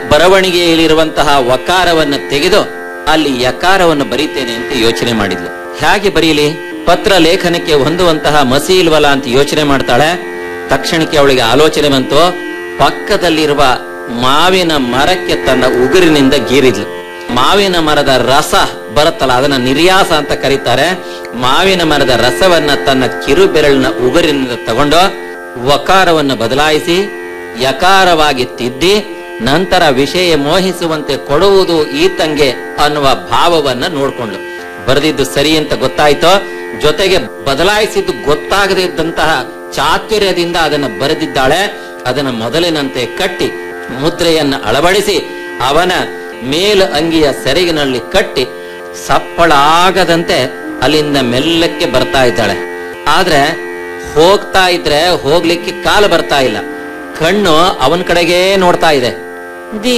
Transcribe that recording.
ಬರವಣಿಗೆಯಲ್ಲಿರುವಂತಹ ವಕಾರವನ್ನು ತೆಗೆದು ಅಲ್ಲಿ ಯಕಾರವನ್ನು ಬರೀತೇನೆ ಅಂತ ಯೋಚನೆ ಮಾಡಿದ್ಲು ಹೇಗೆ ಬರೀಲಿ ಪತ್ರ ಲೇಖನಕ್ಕೆ ಹೊಂದುವಂತಹ ಮಸಿ ಇಲ್ವಲ್ಲ ಅಂತ ಯೋಚನೆ ಮಾಡ್ತಾಳೆ ತಕ್ಷಣಕ್ಕೆ ಅವಳಿಗೆ ಆಲೋಚನೆ ಬಂತು ಪಕ್ಕದಲ್ಲಿರುವ ಮಾವಿನ ಮರಕ್ಕೆ ತನ್ನ ಉಗುರಿನಿಂದ ಗೀರಿದ್ಲು ಮಾವಿನ ಮರದ ರಸ ಬರುತ್ತಲ್ಲ ಅದನ್ನ ನಿರ್ಯಾಸ ಅಂತ ಕರೀತಾರೆ ಮಾವಿನ ಮರದ ರಸವನ್ನ ತನ್ನ ಕಿರು ಬೆರಳಿನ ಉಗುರಿನಿಂದ ತಗೊಂಡು ವಕಾರವನ್ನು ಬದಲಾಯಿಸಿ ಯಕಾರವಾಗಿ ತಿದ್ದಿ ನಂತರ ವಿಷಯ ಮೋಹಿಸುವಂತೆ ಕೊಡುವುದು ಈತಂಗೆ ಅನ್ನುವ ಭಾವವನ್ನ ನೋಡ್ಕೊಂಡ್ಳು ಬರೆದಿದ್ದು ಸರಿ ಅಂತ ಗೊತ್ತಾಯ್ತೋ ಜೊತೆಗೆ ಬದಲಾಯಿಸಿದ್ದು ಗೊತ್ತಾಗದೇ ಇದ್ದಂತಹ ಚಾತುರ್ಯದಿಂದ ಅದನ್ನ ಬರೆದಿದ್ದಾಳೆ ಅದನ್ನ ಮೊದಲಿನಂತೆ ಕಟ್ಟಿ ಮುದ್ರೆಯನ್ನ ಅಳವಡಿಸಿ ಅವನ ಮೇಲು ಅಂಗಿಯ ಸೆರಗಿನಲ್ಲಿ ಕಟ್ಟಿ ಸಪ್ಪಳ ಆಗದಂತೆ ಅಲ್ಲಿಂದ ಮೆಲ್ಲಕ್ಕೆ ಬರ್ತಾ ಇದ್ದಾಳೆ ಆದ್ರೆ ಹೋಗ್ತಾ ಇದ್ರೆ ಹೋಗ್ಲಿಕ್ಕೆ ಕಾಲು ಬರ್ತಾ ಇಲ್ಲ ಕಣ್ಣು ಅವನ ಕಡೆಗೆ ನೋಡ್ತಾ ಇದೆ